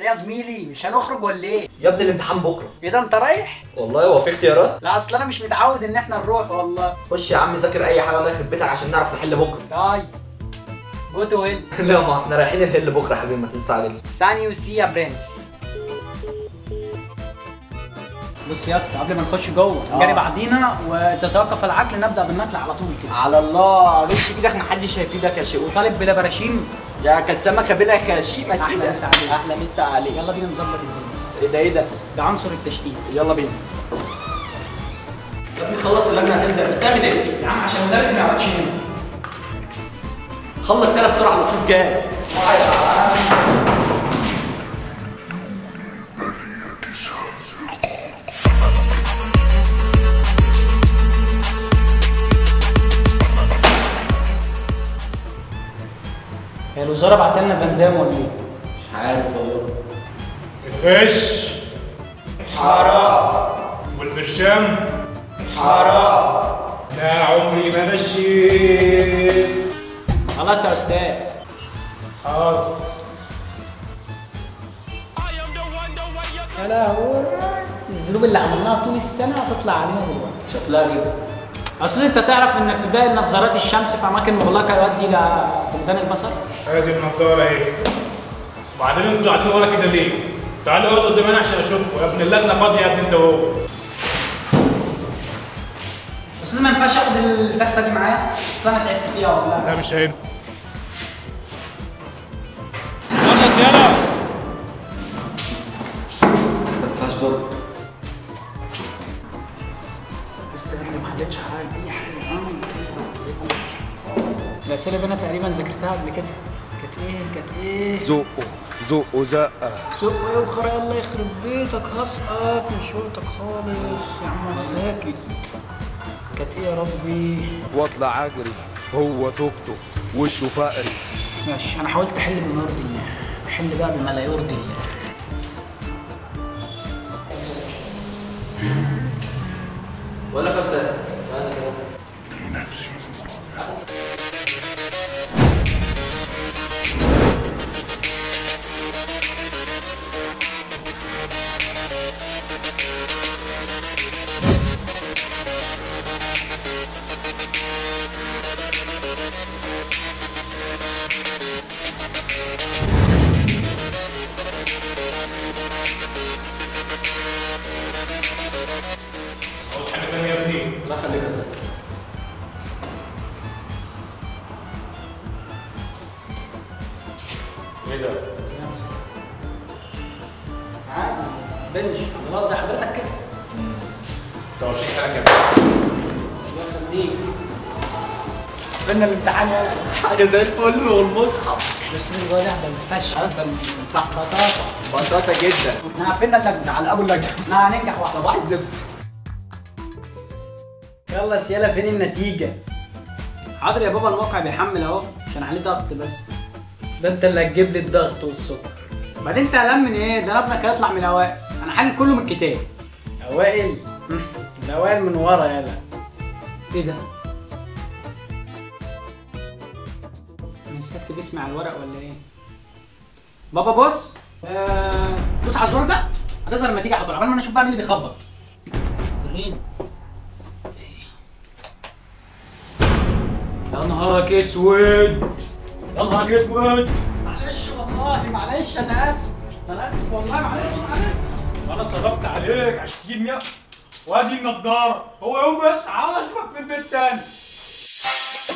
يا زميلي مش هنخرج ولا ايه يا ابني الامتحان بكره ايه ده انت رايح والله هو في اختيارات لا اصل انا مش متعود ان احنا نروح والله خش يا عم ذاكر اي حاجه الله يخرب بيتك عشان نعرف نحل بكره طيب جو تو هيل لا ما احنا رايحين الهل بكره يا حبيبي ما تستعجلش ثاني يو سي يا برنس بص يا اسطى قبل ما نخش جوه نجري بعضينا واذا توقف العقل نبدا بالنقل على طول كده على الله غش ايدك محدش هيفيدك يا شيخ وطالب بلا براشيم يا كسامك بلا خشيمه أحلى كده مسا عليك. احلى مسا عليك يلا بينا نظبط الدنيا ايه ده ايه ده ده عنصر التشتيت يلا بينا يا ابني خلص اللجنه هتبدا بتعمل ايه يا عم عشان المدرس ما يقعدش هنا خلص يلا بسرعه الاستاذ جاي هي الوزاره بعت لنا فاندام ولا ايه؟ مش عارف والله الغش حرام والبرشام حرام لا عمري ما غشيت خلاص يا استاذ حاضر يا لهوي الذنوب اللي عملناها طول السنه هتطلع علينا دلوقتي شكلها كده اصل انت تعرف ان ارتداء نظارات الشمس في اماكن مغلقه يؤدي الى فقدان البصر ادي النضاره اهي وبعدين انتوا قاعدين ورا كده ليه؟ تعالوا اقعدوا قدامنا عشان اشوفكم يا ابن اللجنه فاضيه يا ابني انت وهو استاذ ما ينفعش اخد التخته دي معايا اصل انا تعبت فيها والله لا مش هينفع خلص يلا ما فيهاش ضرب لسه احنا ما حلتش حاجه اي حاجه الاسئله اللي انا تقريبا ذاكرتها قبل كده كانت ايه كانت ايه زقه زقه زقه سوق ايه وخرا الله يخرب بيتك هسقط مش شرطك خالص يا عم انا ساكت كانت ايه يا ربي واطلع اجري هو توك توك وشه فقري ماشي انا حاولت احل بما يرضي الله احل بقى بما لا يرضي الله بقول لك يا استاذ ثواني كده عاوز حاجه ثانيه يا ابني الله يخليك يا استاذ ايه ده؟ عادي بنج عضلات زي حضرتك كده انت ورشيك حاجه كده الله يخليك قلنا الامتحان يلا حاجه زي الفل والمصحف بس الواد ده الفشل ده تحت بطاطا بطاطا جدا احنا عارفين اللجنه على ابو اللجنه احنا هننجح واحده صباح الزفت يلا سيالا فين النتيجه حاضر يا بابا الموقع بيحمل اهو عشان عليه ضغط بس ده انت اللي هتجيب لي الضغط والسكر بعدين انت قلقان من ايه ده ابنك هيطلع من الاوائل انا حل كله من الكتاب اوائل مم، الاوائل من ورا يلا ايه ده مستكتب اسمي على الورق ولا ايه بابا بص آه بص على الزرار ده هتظهر النتيجه على طول عبال ما انا اشوف بقى مين اللي بيخبط مين يا نهارك اسود يا نهارك اسود معلش والله معلش انا اسف انا اسف والله معلش معلش انا صرفت عليك 20 100 وادي النضاره هو يوم بس عاوز اشوفك في البيت تاني